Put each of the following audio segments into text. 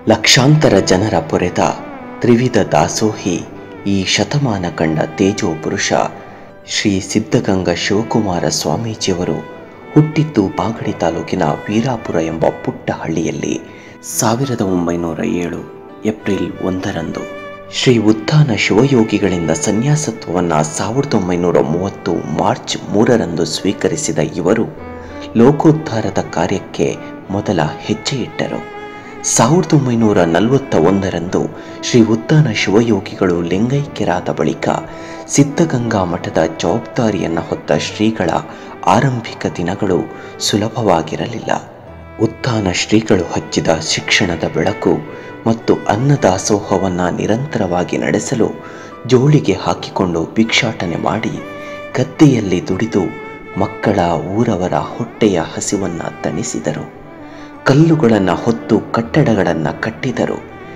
ಲಕ್ಷಾಂತರ ಜನರ ಪೊರೆದ ತ್ರಿವಿಧ ದಾಸೋಹಿ ಈ ಶತಮಾನ ಕಂಡ ತೇಜೋ ಪುರುಷ ಶ್ರೀ ಸಿದ್ಧಗಂಗಾ ಶಿವಕುಮಾರ ಸ್ವಾಮೀಜಿಯವರು ಹುಟ್ಟಿದ್ದು ಬಾಗಡಿ ತಾಲೂಕಿನ ವೀರಾಪುರ ಎಂಬ ಪುಟ್ಟ ಹಳ್ಳಿಯಲ್ಲಿ ಸಾವಿರದ ಒಂಬೈನೂರ ಏಳು ಏಪ್ರಿಲ್ ಒಂದರಂದು ಶ್ರೀ ಉತ್ಥಾನ ಶಿವಯೋಗಿಗಳಿಂದ ಸನ್ಯಾಸತ್ವವನ್ನು ಸಾವಿರದ ಒಂಬೈನೂರ ಮೂವತ್ತು ಮಾರ್ಚ್ ಮೂರರಂದು ಸ್ವೀಕರಿಸಿದ ಇವರು ಲೋಕೋದ್ಧಾರದ ಕಾರ್ಯಕ್ಕೆ ಮೊದಲ ಹೆಜ್ಜೆ ಇಟ್ಟರು ಸಾವಿರದ ಒಂಬೈನೂರ ನಲವತ್ತ ಒಂದರಂದು ಶ್ರೀ ಉದ್ದಾನ ಶಿವಯೋಗಿಗಳು ಲಿಂಗೈಕ್ಯರಾದ ಬಳಿಕ ಸಿದ್ಧಗಂಗಾ ಮಠದ ಜವಾಬ್ದಾರಿಯನ್ನು ಹೊತ್ತ ಶ್ರೀಗಳ ಆರಂಭಿಕ ದಿನಗಳು ಸುಲಭವಾಗಿರಲಿಲ್ಲ ಉತ್ಥಾನ ಶ್ರೀಗಳು ಹಚ್ಚಿದ ಶಿಕ್ಷಣದ ಬೆಳಕು ಮತ್ತು ಅನ್ನದಾಸೋಹವನ್ನು ನಿರಂತರವಾಗಿ ನಡೆಸಲು ಜೋಳಿಗೆ ಹಾಕಿಕೊಂಡು ಭಿಕ್ಷಾಟನೆ ಮಾಡಿ ಗದ್ದೆಯಲ್ಲಿ ದುಡಿದು ಮಕ್ಕಳ ಊರವರ ಹೊಟ್ಟೆಯ ಹಸಿವನ್ನು ತಣಿಸಿದರು ಕಲ್ಲುಗಳನ್ನು ಹೊತ್ತು ಕಟ್ಟಡಗಳನ್ನು ಕಟ್ಟಿದರು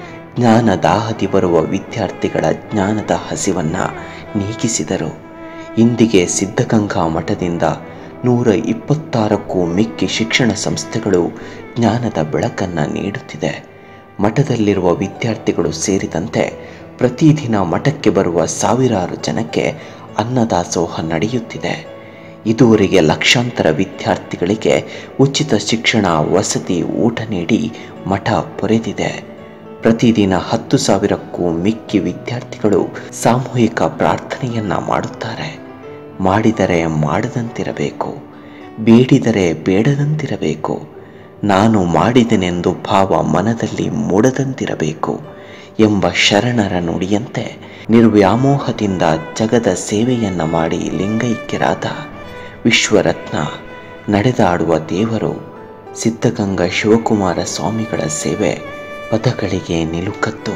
ಜ್ಞಾನದಾಹದಿ ಬರುವ ವಿದ್ಯಾರ್ಥಿಗಳ ಜ್ಞಾನದ ಹಸಿವನ್ನು ನೀಗಿಸಿದರು ಇಂದಿಗೆ ಸಿದ್ಧಗಂಗಾ ಮಠದಿಂದ ನೂರ ಇಪ್ಪತ್ತಾರಕ್ಕೂ ಮಿಕ್ಕಿ ಶಿಕ್ಷಣ ಸಂಸ್ಥೆಗಳು ಜ್ಞಾನದ ಬೆಳಕನ್ನು ನೀಡುತ್ತಿದೆ ಮಠದಲ್ಲಿರುವ ವಿದ್ಯಾರ್ಥಿಗಳು ಸೇರಿದಂತೆ ಪ್ರತಿದಿನ ಮಠಕ್ಕೆ ಬರುವ ಸಾವಿರಾರು ಜನಕ್ಕೆ ಅನ್ನದಾಸೋಹ ನಡೆಯುತ್ತಿದೆ ಇದುವರೆಗೆ ಲಕ್ಷಾಂತರ ವಿದ್ಯಾರ್ಥಿಗಳಿಗೆ ಉಚಿತ ಶಿಕ್ಷಣ ವಸತಿ ಊಟ ನೀಡಿ ಮಠ ಪೊರೆದಿದೆ ಪ್ರತಿದಿನ ಹತ್ತು ಸಾವಿರಕ್ಕೂ ಮಿಕ್ಕಿ ವಿದ್ಯಾರ್ಥಿಗಳು ಸಾಮೂಹಿಕ ಪ್ರಾರ್ಥನೆಯನ್ನ ಮಾಡುತ್ತಾರೆ ಮಾಡಿದರೆ ಮಾಡದಂತಿರಬೇಕು ಬೇಡಿದರೆ ಬೇಡದಂತಿರಬೇಕು ನಾನು ಮಾಡಿದೆನೆಂದು ಭಾವ ಮನದಲ್ಲಿ ಮೂಡದಂತಿರಬೇಕು ಎಂಬ ಶರಣರ ನುಡಿಯಂತೆ ನಿರ್ವ್ಯಾಮೋಹದಿಂದ ಜಗದ ಸೇವೆಯನ್ನ ಮಾಡಿ ಲಿಂಗೈಕ್ಯರಾದ ವಿಶ್ವರತ್ನ ನಡೆದಾಡುವ ದೇವರು ಸಿದ್ಧಗಂಗಾ ಶಿವಕುಮಾರ ಸ್ವಾಮಿಗಳ ಸೇವೆ ಪದಗಳಿಗೆ ನಿಲುಕತ್ತು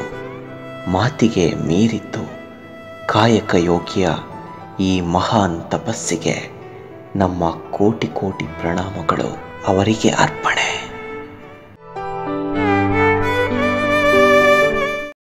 ಮಾತಿಗೆ ಮೀರಿತ್ತು ಕಾಯಕ ಯೋಗಿಯ ಈ ಮಹಾನ್ ತಪಸ್ಸಿಗೆ ನಮ್ಮ ಕೋಟಿ ಕೋಟಿ ಪ್ರಣಾಮಗಳು ಅವರಿಗೆ ಅರ್ಪಣೆ